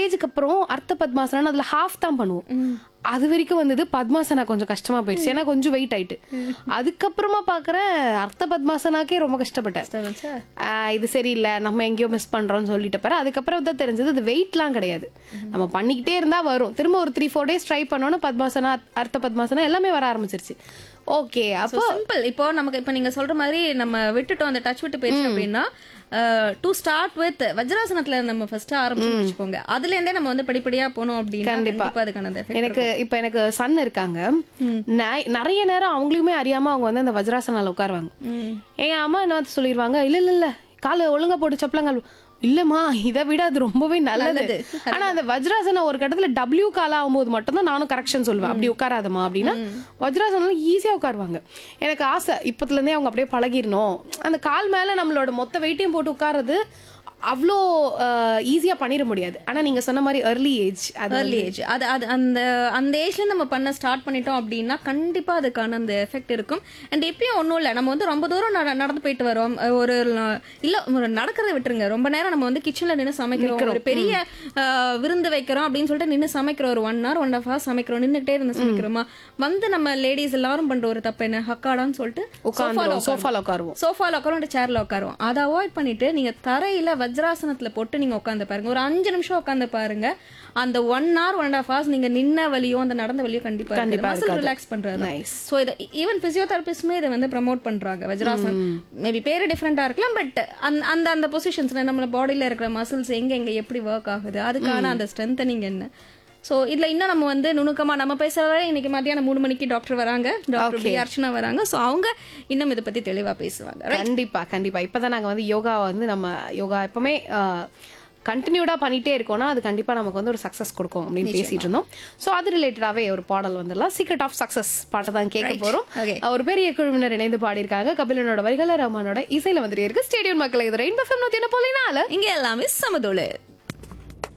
ஏஜுக்கு அப்புறம் அர்த்த பத்மாசனம் அதுல ஹாஃப் தான் பண்ணுவோம் அது வரைக்கும் வந்தது பத்மாசனா கொஞ்சம் கஷ்டமா போயிடுச்சு ஏன்னா கொஞ்சம் வெயிட் ஆயிட்டு அதுக்கப்புறமா பாக்குறேன் அர்த்த பத்மாசனாக்கே ரொம்ப கஷ்டப்பட்டேன் ஆஹ் இது சரியில்லை நம்ம எங்கேயோ மிஸ் பண்றோம்னு சொல்லிட்டு பாரு அதுக்கப்புறம் தான் தெரிஞ்சது அது வெயிட்லாம் கிடையாது நம்ம பண்ணிக்கிட்டே இருந்தா வரும் திரும்ப ஒரு த்ரீ ஃபோர் டேஸ் ட்ரை பண்ணோன்னு பத்மாசனா அர்த்த பத்மாசனா எல்லாமே வர ஆரம்பிச்சிருச்சு ஓகே அப்போ சிம்பிள் இப்போ நமக்கு இப்போ நீங்க சொல்ற மாதிரி நம்ம விட்டுட்டோம் அந்த டச் விட்டு போயிடுச்சு அப்படின்னா டு ஸ்டார்ட் வித் வஜ்ராசனத்துல நம்ம ஃபர்ஸ்ட் ஆரம்பிச்சு வச்சுக்கோங்க அதுல இருந்தே நம்ம வந்து படிப்படியா போனோம் அப்படின்னா கண்டிப்பா. கண்டிப்பா அதுக்கான அந்த effect எனக்கு இப்ப எனக்கு சன் இருக்காங்க நை- நிறைய நேரம் அவங்களுக்குமே அறியாம அவங்க வந்து அந்த வஜ்ராசனால உட்காருவாங்க எங்க அம்மா என்ன சொல்லிடுவாங்க இல்ல இல்ல இல்ல காலை ஒழுங்கா போட்டு சப்பலங்கால் இல்லம்மா இதை விட அது ரொம்பவே நல்லது ஆனா அந்த வஜ்ராசனம் ஒரு கட்டத்துல டபிள்யூ கால் ஆகும்போது மட்டும்தான் நானும் கரெக்ஷன் சொல்லுவேன் அப்படி உட்காராதம்மா அப்படின்னா வஜ்ராசனம் ஈஸியா உட்காருவாங்க எனக்கு ஆசை இப்பத்துல இருந்தே அவங்க அப்படியே பழகிடணும் அந்த கால் மேல நம்மளோட மொத்த வெயிட்டையும் போட்டு உட்காருறது அவ்வளோ ஈஸியா பண்ணிட முடியாது ஆனா நீங்க சொன்ன மாதிரி early ஏஜ் அது ஏர்லி ஏஜ் அது அது அந்த அந்த ஏஜ்ல நம்ம பண்ண ஸ்டார்ட் பண்ணிட்டோம் அப்படின்னா கண்டிப்பா அதுக்கான அந்த எஃபெக்ட் இருக்கும் அண்ட் எப்பயும் ஒன்றும் இல்லை நம்ம வந்து ரொம்ப தூரம் நட- நடந்து போயிட்டு வரோம் அஹ் ஒரு நா- இல்ல ஒரு நடக்கிறத விட்டுருங்க ரொம்ப நேரம் நம்ம வந்து கிச்சன்ல நின்று சமைக்கிறோம் ஒரு பெரிய அஹ், விருந்து வைக்கிறோம் அப்படின்னு சொல்லிட்டு நின்று சமைக்கிறோம் ஒரு one hour one half hour சமைக்கிறோம் நின்றுட்டே இருந்து சமைக்கிறோமா வந்து நம்ம லேடிஸ் எல்லாரும் பண்ற ஒரு தப்பு என்ன ஹக்காடான்னு சொல்லிட்டு உட்காந்துருவோம் சோஃபால உட்காருவோம் சோஃபால உட்காரும் சேர்ல உட்காருவோம் அதை அவாய்ட் பண்ணிட்டு நீங்க தரையில வஜ்ராசனத்துல போட்டு நீங்க உட்காந்து பாருங்க ஒரு அஞ்சு நிமிஷம் உட்காந்து பாருங்க அந்த one hour one and half hours நீங்க நின்ன வலியோ அந்த நடந்த வலியோ கண்டிப்பா கண்டிப்பா மசில் இருக்காது. ரிலாக்ஸ் பண்றது Nice. சோ இதை ஈவன் பிசியோதெரபிஸ்ட்மே இதை வந்து ப்ரமோட் பண்றாங்க வஜ்ராசனம் மேபி பேரு டிஃப்ரெண்டா இருக்கலாம் பட் அந்த அந்த பொசிஷன்ஸ்ல நம்ம பாடியில இருக்கிற மசில்ஸ் எங்க எங்க எப்படி ஒர்க் ஆகுது அதுக்கான அந்த ஸ்ட்ரென்தனிங் என்ன சோ இதுல இன்னும் நம்ம வந்து நுணுக்கமா நம்ம பேசுறத இன்னைக்கு மத்தியானம் மூணு மணிக்கு டாக்டர் வராங்க டாக்டர் பி அர்ச்சனா வராங்க சோ அவங்க இன்னும் இதை பத்தி தெளிவா பேசுவாங்க கண்டிப்பா கண்டிப்பா இப்பதான் நாங்க வந்து யோகா வந்து நம்ம யோகா எப்பவுமே கண்டினியூடா பண்ணிட்டே இருக்கோம்னா அது கண்டிப்பா நமக்கு வந்து ஒரு சக்சஸ் கொடுக்கும் அப்படின்னு பேசிட்டு இருந்தோம் சோ அது ரிலேட்டடாவே ஒரு பாடல் வந்துடலாம் சீக்ரெட் ஆஃப் சக்சஸ் பாட்டை தான் கேட்க போறோம் Okay. ஒரு பெரிய குழுவினர் இணைந்து பாடியிருக்காங்க கபிலனோட வரிகள ரஹ்மானோட இசையில வந்துட்டு இருக்கு ஸ்டேடியம் மக்களை இது ரெயின் பஃபம் நூத்தி என்ன போலினால இங்க எல்லாமே சமதோளு